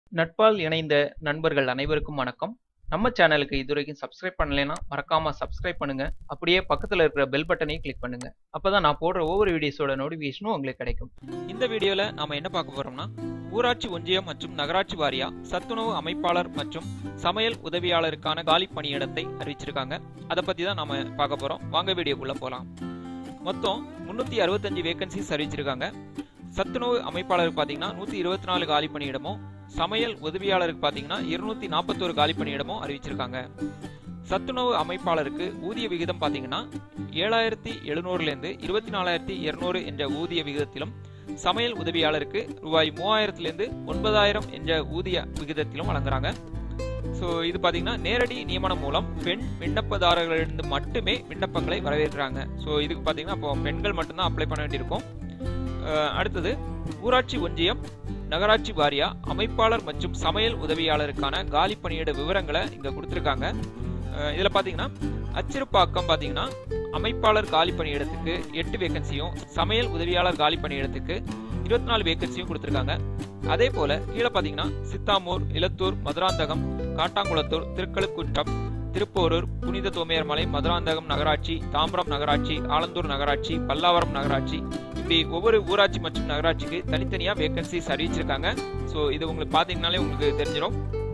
நட்பால் இணைந்த நண்பர்கள் அனைவருக்கும் வணக்கம் நம்ம சேனலுக்கு இதுவரைக்கும் சப்ஸ்கிரைப் பண்ணலைன்னா மறக்காம சப்ஸ்கிரைப் பண்ணுங்க அப்படியே பக்கத்துல இருக்கிற பெல் பட்டனையும் கிளிக் பண்ணுங்க அப்பதான் நான் போடுற ஒவ்வொரு வீடியோஸோட நோட்டிபிகேஷனும் உங்களுக்கு கிடைக்கும் இந்த வீடியோல நாம என்ன பார்க்க போறோம்னா ஊராட்சி ஒன்றியம் மற்றும் நகராட்சி வாரியா சத்துணவு அமைப்பாளர் மற்றும் சமையல் உதவியாளருக்கான காலி பணியிடத்தை அறிவிச்சிருக்காங்க அதை பத்தி தான் நாம பார்க்க போறோம் வாங்க வீடியோக்குள்ள போலாம் மொத்தம் முன்னூத்தி அறுபத்தஞ்சு வேகன்சிஸ் அறிவிச்சிருக்காங்க சத்துணவு அமைப்பாளருக்கு பாத்தீங்கன்னா நூத்தி இருபத்தி நாலு காலி பணியிடமும் சமையல் உதவியாளருக்கு பாத்தீங்கன்னா இருநூத்தி நாற்பத்தோரு காலி பணியிடமும் அறிவிச்சிருக்காங்க சத்துணவு அமைப்பாளருக்கு ஊதிய விகிதம் பாத்தீங்கன்னா ஏழாயிரத்தி எழுநூறுல இருந்து இருபத்தி நாலாயிரத்தி இருநூறு என்ற ஊதிய விகிதத்திலும் சமையல் உதவியாளருக்கு ரூபாய் மூவாயிரத்திலிருந்து ஒன்பதாயிரம் என்ற ஊதிய விகிதத்திலும் வழங்குறாங்க ஸோ இது பார்த்தீங்கன்னா நேரடி நியமனம் மூலம் பெண் விண்ணப்பதாரர்களிருந்து மட்டுமே விண்ணப்பங்களை வரவேற்கிறாங்க ஸோ இதுக்கு பார்த்தீங்கன்னா அப்போ பெண்கள் மட்டும்தான் அப்ளை பண்ண வேண்டியிருக்கும் அஹ் அடுத்தது ஊராட்சி ஒன்றியம் நகராட்சி வாரியா அமைப்பாளர் மற்றும் சமையல் உதவியாளருக்கான காலி பணியிட விவரங்களை இங்க கொடுத்துருக்காங்க அஹ் இதுல பாத்தீங்கன்னா அச்சிறுப்பாக்கம் பாத்தீங்கன்னா அமைப்பாளர் காலி பணியிடத்துக்கு எட்டு வேகன்சியும் சமையல் உதவியாளர் காலி பணியிடத்துக்கு இருபத்தி நாலு வேகன்சியும் கொடுத்துருக்காங்க அதே போல கீழே பாத்தீங்கன்னா சித்தாமூர் இலத்தூர் மதுராந்தகம் காட்டாங்குளத்தூர் திருக்கழுக்குன்றம் திருப்போரூர் புனித தோமையர்மலை மதுராந்தகம் நகராட்சி தாம்பரம் நகராட்சி ஆலந்தூர் நகராட்சி பல்லாவரம் நகராட்சி இப்படி ஒவ்வொரு ஊராட்சி மற்றும் நகராட்சிக்கு தனித்தனியா வேகன்சிஸ் அறிவிச்சிருக்காங்க ஸோ இது உங்களுக்கு பாத்தீங்கன்னாலே உங்களுக்கு தெரிஞ்சிடும்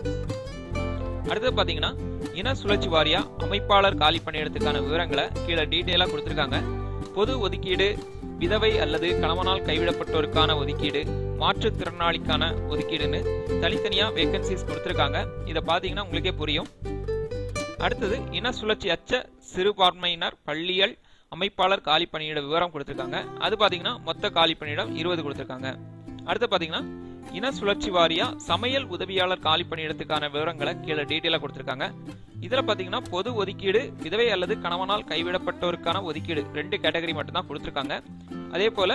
அடுத்தது பாத்தீங்கன்னா இன சுழற்சி வாரியா அமைப்பாளர் காலி பணியிடத்துக்கான விவரங்களை கீழே டீட்டெயிலாக கொடுத்துருக்காங்க பொது ஒதுக்கீடு விதவை அல்லது கணவனால் கைவிடப்பட்டோருக்கான ஒதுக்கீடு மாற்றுத்திறனாளிக்கான ஒதுக்கீடுன்னு தனித்தனியா வேகன்சிஸ் கொடுத்துருக்காங்க இதை பார்த்தீங்கன்னா உங்களுக்கே புரியும் அடுத்தது இன சுழற்சி அச்ச சிறுபான்மையினர் பள்ளியல் அமைப்பாளர் காலி பணியிட விவரம் கொடுத்துருக்காங்க அது பார்த்தீங்கன்னா மொத்த காலி பணியிடம் இருபது கொடுத்துருக்காங்க அடுத்து பார்த்தீங்கன்னா இன சுழற்சி வாரியா சமையல் உதவியாளர் காலி பணியிடத்துக்கான விவரங்களை கீழே டீட்டெயிலாக கொடுத்துருக்காங்க இதில் பார்த்தீங்கன்னா பொது ஒதுக்கீடு விதவை அல்லது கணவனால் கைவிடப்பட்டோருக்கான ஒதுக்கீடு ரெண்டு கேட்டகரி மட்டும்தான் கொடுத்துருக்காங்க அதே போல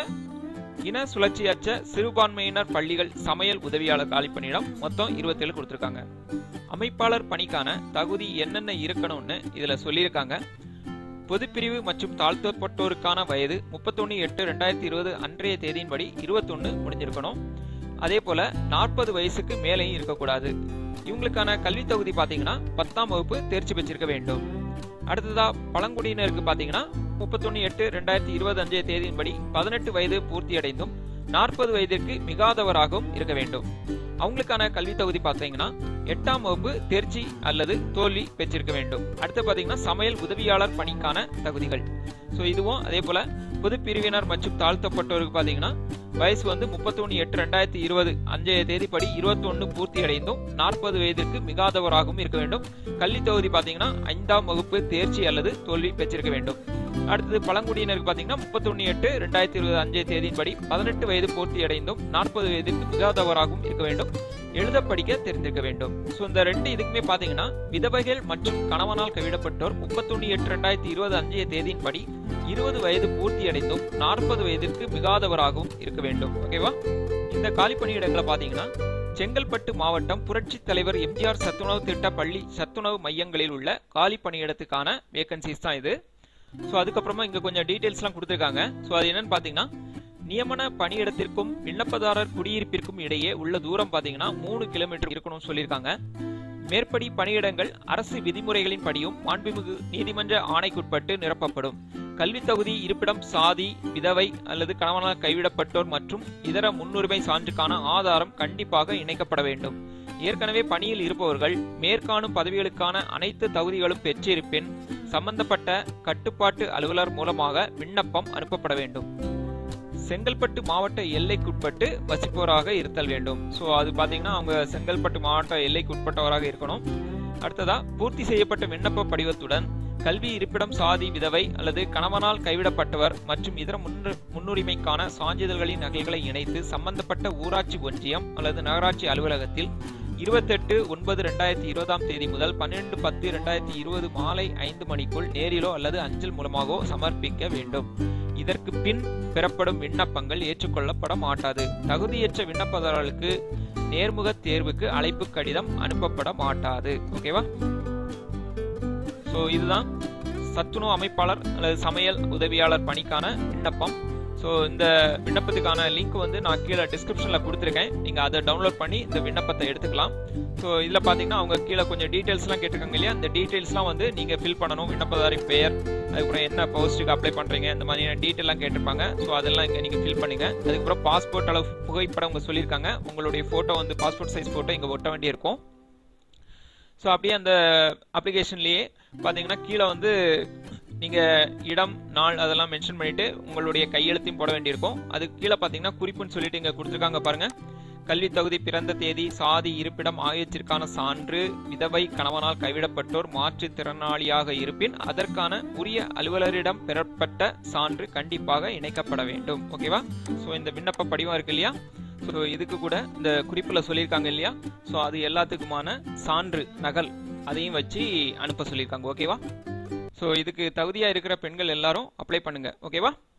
இன சுழற்சியற்ற சிறுபான்மையினர் பள்ளிகள் சமையல் உதவியாளர் காலி பணியிடம் மொத்தம் இருபத்தேழு கொடுத்துருக்காங்க அமைப்பாளர் பணிக்கான தகுதி என்னென்ன இருக்கணும்னு இதுல சொல்லியிருக்காங்க பொதுப்பிரிவு மற்றும் தாழ்த்தப்பட்டோருக்கான வயது முப்பத்தொன்னு எட்டு ரெண்டாயிரத்தி இருபது அன்றைய தேதியின்படி இருபத்தொன்னு முடிஞ்சிருக்கணும் அதே போல நாற்பது வயசுக்கு மேலேயும் இருக்கக்கூடாது இவங்களுக்கான கல்வி தகுதி பாத்தீங்கன்னா பத்தாம் வகுப்பு தேர்ச்சி பெற்றிருக்க வேண்டும் அடுத்ததா பழங்குடியினருக்கு பாத்தீங்கன்னா முப்பத்தொன்னு எட்டு ரெண்டாயிரத்தி இருபது அஞ்சைய தேதியின்படி பதினெட்டு வயது பூர்த்தி அடைந்தும் நாற்பது வயதிற்கு மிகாதவராகவும் இருக்க வேண்டும் அவங்களுக்கான கல்வி தகுதி பார்த்தீங்கன்னா எட்டாம் வகுப்பு தேர்ச்சி அல்லது தோல்வி பெற்றிருக்க வேண்டும் அடுத்து பார்த்தீங்கன்னா சமையல் உதவியாளர் பணிக்கான தகுதிகள் ஸோ இதுவும் அதே போல பொது பிரிவினர் மற்றும் தாழ்த்தப்பட்டோருக்கு பார்த்தீங்கன்னா வயசு வந்து முப்பத்தொன்னு எட்டு ரெண்டாயிரத்தி இருபது அஞ்சைய தேதிப்படி இருபத்தொன்னு பூர்த்தி அடைந்தும் நாற்பது வயதிற்கு மிகாதவராகவும் இருக்க வேண்டும் கல்வி தொகுதி பார்த்தீங்கன்னா ஐந்தாம் வகுப்பு தேர்ச்சி அல்லது தோல்வி பெற்றிருக்க வேண்டும் அடுத்தது பழங்குடியினருக்கு பார்த்தீங்கன்னா முப்பத்தொன்னு எட்டு ரெண்டாயிரத்தி இருபது அஞ்சைய தேதியின்படி பதினெட்டு வயது பூர்த்தி அடைந்தும் நாற்பது வயதிற்கு மிகாதவராகவும் இருக்க வேண்டும் எழுத படிக்க தெரிந்திருக்க வேண்டும் ஸோ இந்த ரெண்டு இதுக்குமே பார்த்தீங்கன்னா விதவைகள் மற்றும் கணவனால் கைவிடப்பட்டோர் முப்பத்தொன்னு எட்டு ரெண்டாயிரத்தி இருபது அஞ்சைய தேதியின்படி இருபது வயது பூர்த்தி அடைந்தும் நாற்பது வயதிற்கு மிகாதவராகவும் இருக்க வேண்டும் ஓகேவா இந்த காலி பணியிடங்களை பார்த்தீங்கன்னா செங்கல்பட்டு மாவட்டம் புரட்சி தலைவர் எம்ஜிஆர் சத்துணவு திட்ட பள்ளி சத்துணவு மையங்களில் உள்ள காலி பணியிடத்துக்கான வேகன்சிஸ் தான் இது ஸோ அதுக்கப்புறமா இங்க கொஞ்சம் டீடைல்ஸ்லாம் கொடுத்துருக்காங்க ஸோ அது என்னன்னு பார்த்தீங்கன்னா நியமன பணியிடத்திற்கும் விண்ணப்பதாரர் குடியிருப்பிற்கும் இடையே உள்ள தூரம் பார்த்தீங்கன்னா மூணு கிலோமீட்டர் இருக்கணும்னு சொல்லியிருக்காங்க மேற்படி பணியிடங்கள் அரசு விதிமுறைகளின் படியும் மாண்புமிகு நீதிமன்ற ஆணைக்குட்பட்டு நிரப்பப்படும் கல்வி தகுதி இருப்பிடம் சாதி விதவை அல்லது கணவனால் கைவிடப்பட்டோர் மற்றும் இதர முன்னுரிமை சான்றுக்கான ஆதாரம் கண்டிப்பாக இணைக்கப்பட வேண்டும் ஏற்கனவே பணியில் இருப்பவர்கள் மேற்காணும் பதவிகளுக்கான அனைத்து தகுதிகளும் பெற்றிருப்பின் சம்பந்தப்பட்ட கட்டுப்பாட்டு அலுவலர் மூலமாக விண்ணப்பம் அனுப்பப்பட வேண்டும் செங்கல்பட்டு மாவட்ட எல்லைக்குட்பட்டு வசிப்பவராக இருத்தல் வேண்டும் ஸோ அது பார்த்தீங்கன்னா அவங்க செங்கல்பட்டு மாவட்ட எல்லைக்குட்பட்டவராக இருக்கணும் அடுத்ததா பூர்த்தி செய்யப்பட்ட விண்ணப்ப படிவத்துடன் கல்வி இருப்பிடம் சாதி விதவை அல்லது கணவனால் கைவிடப்பட்டவர் மற்றும் இதர முன்னு முன்னுரிமைக்கான சான்றிதழ்களின் நகல்களை இணைத்து சம்பந்தப்பட்ட ஊராட்சி ஒன்றியம் அல்லது நகராட்சி அலுவலகத்தில் இருபத்தெட்டு ஒன்பது ரெண்டாயிரத்தி இருபதாம் தேதி முதல் பன்னிரெண்டு பத்து ரெண்டாயிரத்தி இருபது மாலை ஐந்து மணிக்குள் நேரிலோ அல்லது அஞ்சல் மூலமாகவோ சமர்ப்பிக்க வேண்டும் இதற்கு பின் பெறப்படும் விண்ணப்பங்கள் ஏற்றுக்கொள்ளப்பட மாட்டாது தகுதியற்ற விண்ணப்பதாரர்களுக்கு நேர்முக தேர்வுக்கு அழைப்பு கடிதம் அனுப்பப்பட மாட்டாது ஓகேவா ஸோ இதுதான் சத்துணவு அமைப்பாளர் அல்லது சமையல் உதவியாளர் பணிக்கான விண்ணப்பம் ஸோ இந்த விண்ணப்பத்துக்கான லிங்க் வந்து நான் கீழே டிஸ்கிரிப்ஷனில் கொடுத்துருக்கேன் நீங்கள் அதை டவுன்லோட் பண்ணி இந்த விண்ணப்பத்தை எடுத்துக்கலாம் ஸோ இதில் பார்த்தீங்கன்னா அவங்க கீழே கொஞ்சம் டீட்டெயில்ஸ்லாம் கேட்டிருக்காங்க இல்லையா இந்த டீட்டெயில்ஸ்லாம் வந்து நீங்கள் ஃபில் பண்ணணும் விண்ணப்பதாரி பெயர் அதுக்கப்புறம் என்ன போஸ்ட்டுக்கு அப்ளை பண்ணுறீங்க இந்த மாதிரியான டீட்டெயிலாம் கேட்டிருப்பாங்க ஸோ அதெல்லாம் இங்கே நீங்கள் ஃபில் பண்ணுங்க அதுக்கப்புறம் பாஸ்போர்ட் அளவு புகைப்படம் அவங்க சொல்லியிருக்காங்க உங்களுடைய ஃபோட்டோ வந்து பாஸ்போர்ட் சைஸ் ஃபோட்டோ இங்கே ஒட்ட வேண்டியிருக்கும் ஸோ அப்படியே அந்த அப்ளிகேஷன்லேயே பார்த்தீங்கன்னா கீழே வந்து நீங்கள் இடம் நாள் அதெல்லாம் மென்ஷன் பண்ணிட்டு உங்களுடைய கையெழுத்தையும் போட வேண்டியிருக்கும் அதுக்கு கீழே பார்த்தீங்கன்னா குறிப்புன்னு சொல்லிட்டு இங்கே கொடுத்துருக்காங்க பாருங்க கல்வி தகுதி பிறந்த தேதி சாதி இருப்பிடம் ஆகியவற்றிற்கான சான்று விதவை கணவனால் கைவிடப்பட்டோர் மாற்றுத்திறனாளியாக இருப்பின் அதற்கான உரிய அலுவலரிடம் பெறப்பட்ட சான்று கண்டிப்பாக இணைக்கப்பட வேண்டும் ஓகேவா ஸோ இந்த விண்ணப்ப படிவம் இருக்கு இல்லையா ஸோ இதுக்கு கூட இந்த குறிப்பில் சொல்லியிருக்காங்க இல்லையா ஸோ அது எல்லாத்துக்குமான சான்று நகல் அதையும் வச்சு அனுப்ப சொல்லியிருக்காங்க ஓகேவா ஸோ இதுக்கு தகுதியாக இருக்கிற பெண்கள் எல்லாரும் அப்ளை பண்ணுங்க ஓகேவா